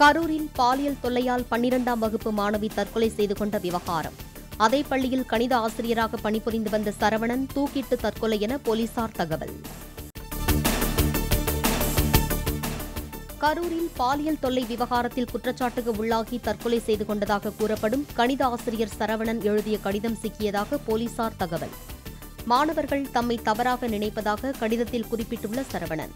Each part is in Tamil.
கரூரில் பாலியல் தொல்லையால் பன்னிரண்டாம் வகுப்பு மாணவி தற்கொலை செய்து கொண்ட விவகாரம் அதே பள்ளியில் கணித ஆசிரியராக பணிபுரிந்து வந்த சரவணன் தூக்கிட்டு தற்கொலை என போலீசார் தகவல் கரூரில் பாலியல் தொல்லை விவகாரத்தில் குற்றச்சாட்டுக்கு உள்ளாகி தற்கொலை செய்து கொண்டதாக கூறப்படும் கணித ஆசிரியர் சரவணன் எழுதிய கடிதம் சிக்கியதாக போலீசார் தகவல் மாணவர்கள் தம்மை தவறாக நினைப்பதாக கடிதத்தில் குறிப்பிட்டுள்ள சரவணன்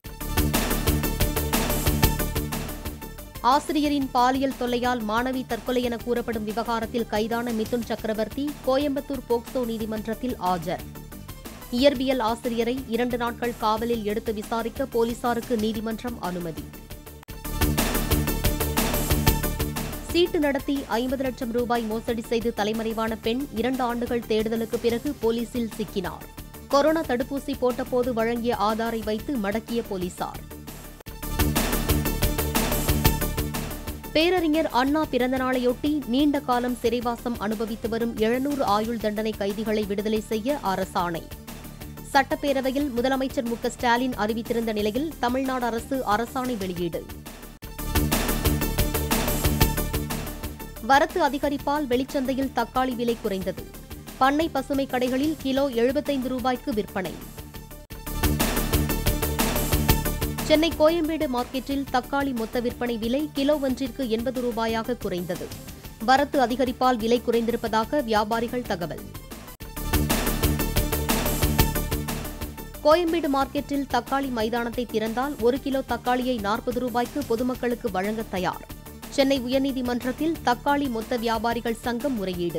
ஆசிரியரின் பாலியல் தொல்லையால் மாணவி தற்கொலை என கூறப்படும் விவகாரத்தில் கைதான மிதுன் சக்கரவர்த்தி கோயம்புத்தூர் போக்சோ நீதிமன்றத்தில் ஆஜர் இயற்பியல் ஆசிரியரை இரண்டு நாட்கள் காவலில் எடுத்து விசாரிக்க போலீசாருக்கு நீதிமன்றம் அனுமதி சீட்டு நடத்தி ஐம்பது லட்சம் ரூபாய் மோசடி செய்து தலைமறைவான பெண் இரண்டு ஆண்டுகள் தேடுதலுக்கு பிறகு போலீசில் சிக்கினார் கொரோனா தடுப்பூசி போட்டபோது வழங்கிய ஆதாரை வைத்து மடக்கிய போலீசார் பேரறிஞர் அண்ணா பிறந்தநாளையொட்டி நீண்ட காலம் சிறைவாசம் அனுபவித்து வரும் எழுநூறு ஆயுள் தண்டனை கைதிகளை விடுதலை செய்ய அரசாணை சட்டப்பேரவையில் முதலமைச்சர் மு க ஸ்டாலின் அறிவித்திருந்த நிலையில் தமிழ்நாடு அரசு அரசாணை வெளியீடு வரத்து அதிகரிப்பால் வெளிச்சந்தையில் தக்காளி விலை குறைந்தது பண்ணை பசுமை கடைகளில் கிலோ எழுபத்தைந்து ரூபாய்க்கு விற்பனை சென்னை கோயம்பேடு மார்க்கெட்டில் தக்காளி மொத்த விற்பனை விலை கிலோ ஒன்றிற்கு எண்பது ரூபாயாக குறைந்தது வரத்து அதிகரிப்பால் விலை குறைந்திருப்பதாக வியாபாரிகள் தகவல் கோயம்பேடு மார்க்கெட்டில் தக்காளி மைதானத்தை திறந்தால் ஒரு கிலோ தக்காளியை நாற்பது ரூபாய்க்கு பொதுமக்களுக்கு வழங்க தயார் சென்னை உயர்நீதிமன்றத்தில் தக்காளி மொத்த வியாபாரிகள் சங்கம் முறையீடு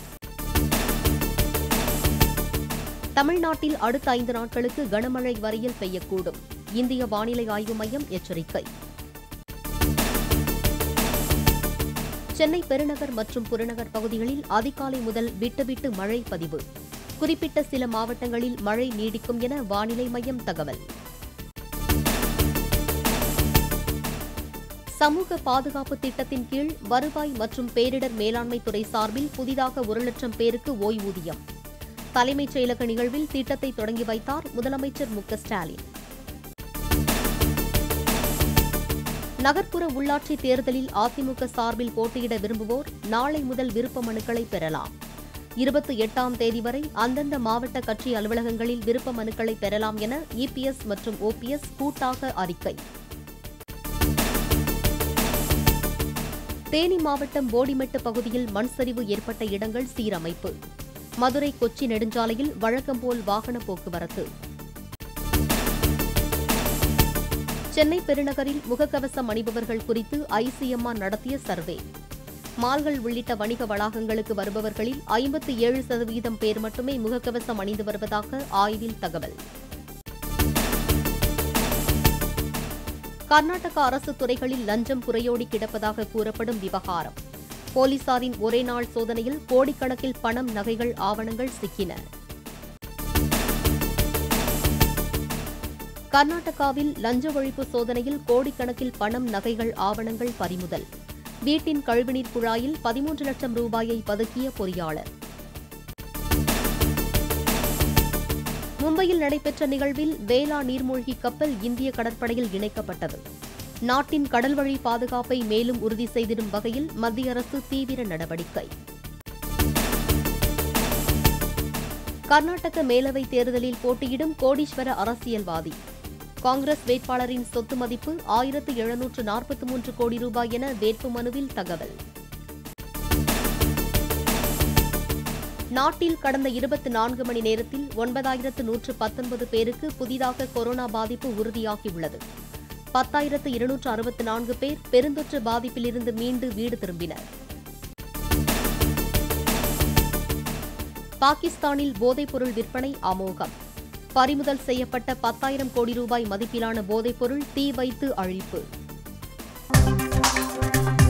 தமிழ்நாட்டில் அடுத்த ஐந்து நாட்களுக்கு கனமழை வரையில் பெய்யக்கூடும் இந்திய வானிலை ஆய்வு மையம் எச்சரிக்கை சென்னை பெருநகர் மற்றும் புறநகர் பகுதிகளில் அதிகாலை முதல் விட்டுவிட்டு மழை பதிவு குறிப்பிட்ட சில மாவட்டங்களில் மழை நீடிக்கும் என வானிலை மையம் தகவல் சமூக பாதுகாப்பு திட்டத்தின் கீழ் வருவாய் மற்றும் பேரிடர் மேலாண்மை துறை சார்பில் புதிதாக ஒரு லட்சம் பேருக்கு ஓய்வூதியம் தலைமைச் செயலக நிகழ்வில் திட்டத்தை தொடங்கி வைத்தார் முதலமைச்சர் மு க ஸ்டாலின் நகர்ப்புற உள்ளாட்சி தேர்தலில் அதிமுக சார்பில் போட்டியிட விரும்புவோர் நாளை முதல் விருப்ப மனுக்களை பெறலாம் இருபத்தி எட்டாம் தேதி வரை அந்தந்த மாவட்ட கட்சி அலுவலகங்களில் விருப்ப மனுக்களை பெறலாம் என இபிஎஸ் மற்றும் ஓபிஎஸ் கூட்டாக அறிக்கை தேனி மாவட்டம் போடிமெட்டு பகுதியில் மண் சரிவு ஏற்பட்ட இடங்கள் சீரமைப்பு மதுரை கொச்சி நெடுஞ்சாலையில் வழக்கம்போல் வாகன போக்குவரத்து சென்னை பெருநகரில் முகக்கவசம் அணிபவர்கள் குறித்து ஐசிஎம்ஆர் நடத்திய சர்வே மால்கள் உள்ளிட்ட வணிக வளாகங்களுக்கு வருபவர்களில் ஐம்பத்தி ஏழு சதவீதம் பேர் மட்டுமே முகக்கவசம் அணிந்து வருவதாக ஆய்வில் தகவல் கர்நாடக அரசு துறைகளில் லஞ்சம் புரையோடி கிடப்பதாக கூறப்படும் விவகாரம் போலீசாரின் ஒரே நாள் சோதனையில் கோடிக்கணக்கில் பணம் நகைகள் ஆவணங்கள் சிக்கின கர்நாடகாவில் லஞ்ச ஒழிப்பு சோதனையில் கோடிக்கணக்கில் பணம் நகைகள் ஆவணங்கள் பறிமுதல் வீட்டின் கழிவுநீர் குழாயில் பதிமூன்று லட்சம் ரூபாயை பதுக்கிய பொறியாளர் மும்பையில் நடைபெற்ற நிகழ்வில் வேளா நீர்மூழ்கி கப்பல் இந்திய கடற்படையில் இணைக்கப்பட்டது நாட்டின் கடல்வழி பாதுகாப்பை மேலும் உறுதி செய்திடும் வகையில் மத்திய அரசு தீவிர நடவடிக்கை கர்நாடக மேலவை தேர்தலில் போட்டியிடும் கோடீஸ்வர அரசியல்வாதி காங்கிரஸ் வேட்பாளரின் சொத்து மதிப்பு ஆயிரத்து எழுநூற்று நாற்பத்தி மூன்று கோடி ரூபாய் என வேட்புமனுவில் தகவல் நாட்டில் கடந்த இருபத்தி நான்கு மணி நேரத்தில் ஒன்பதாயிரத்து நூற்று பத்தொன்பது பேருக்கு புதிதாக கொரோனா பாதிப்பு உறுதியாகியுள்ளது பத்தாயிரத்து இருநூற்று அறுபத்தி நான்கு பேர் பெருந்தொற்று பாதிப்பிலிருந்து மீண்டு வீடு திரும்பினர் பாகிஸ்தானில் போதைப்பொருள் விற்பனை அமோகம் பறிமுதல் செய்யப்பட்ட பத்தாயிரம் கோடி ரூபாய் மதிப்பிலான போதைப்பொருள் தீ வைத்து அழிப்பு